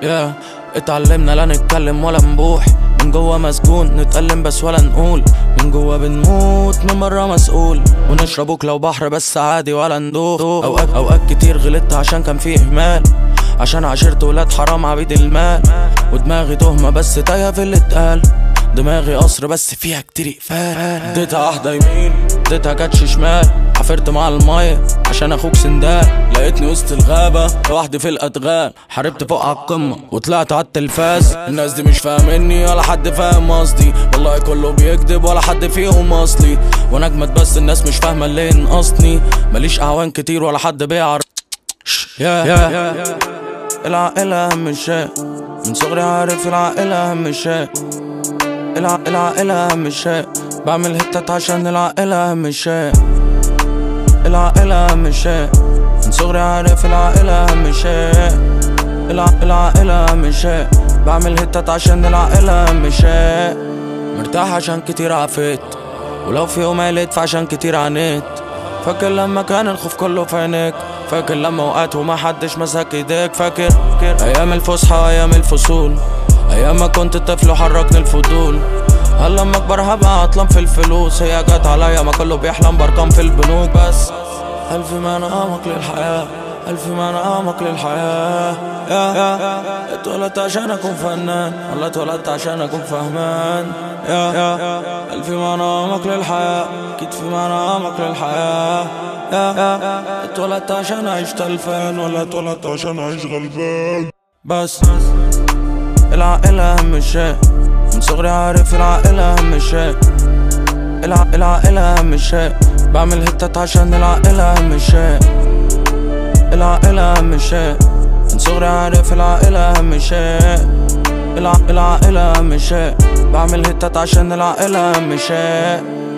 يا اتعلمنا لا نتكلم ولا نبوح من جوا مسجون نتألم بس ولا نقول من جوا بنموت من برا مسؤول ونشرب لو بحر بس عادي ولا ندوخ اوقات اوقات كتير غلطت عشان كان فيه اهمال عشان عشرت ولاد حرام عبيد المال ودماغي تهمة بس تايهة في اللي اتقال دماغي قصر بس فيها كتير اقفال اديتها واحدة يمين اديتها كاتش شمال حفرت مع المية عشان اخوك سندال لقيتني وسط الغابة لوحدي في الادغال حاربت فوق على القمة وطلعت على التلفاز الناس دي مش فاهمني ولا حد فاهم قصدي والله كله بيكذب ولا حد فيهم اصلي وانا اجمد بس الناس مش فاهمة اللي نقصني ماليش اعوان كتير ولا حد بيعرف يا يا العائلة أهم شيء من صغري عارف العائلة أهم شيء الع... العائلة أهم شيء بعمل هتات عشان العائلة أهم شيء العائلة أهم شيء من صغري عارف العائلة أهم شيء الع... العائلة أهم شيء بعمل هتات عشان العائلة أهم شيء مرتاح عشان كتير عفيت ولو في يوم قلت فعشان كتير عانيت فاكر لما كان الخوف كله في عينيك فاكر لما وقعت وما حدش مسك ايديك فاكر ايام الفسحة ايام الفصول ايام ما كنت طفل وحركني الفضول هل لما اكبر هبقى عطلان في الفلوس هي جت عليا ما كله بيحلم بارقام في البنوك بس هل في معنى اعمق للحياة هل في معنى اعمق للحياة يا يا اتولدت عشان اكون فنان ولا اتولدت عشان اكون فهمان يا يا هل في معنى اعمق للحياة اكيد في معنى اعمق للحياة يا يا اتولدت عشان اعيش تلفان ولا اتولدت عشان اعيش غلبان بس العائلة أهم شيء من صغري عارف العائلة أهم شيء الع... العائلة أهم شيء بعمل هتات عشان العائلة أهم شيء العائلة أهم شيء من صغري عارف العائلة أهم شيء الع... العائلة أهم شيء بعمل هتات عشان العائلة أهم شيء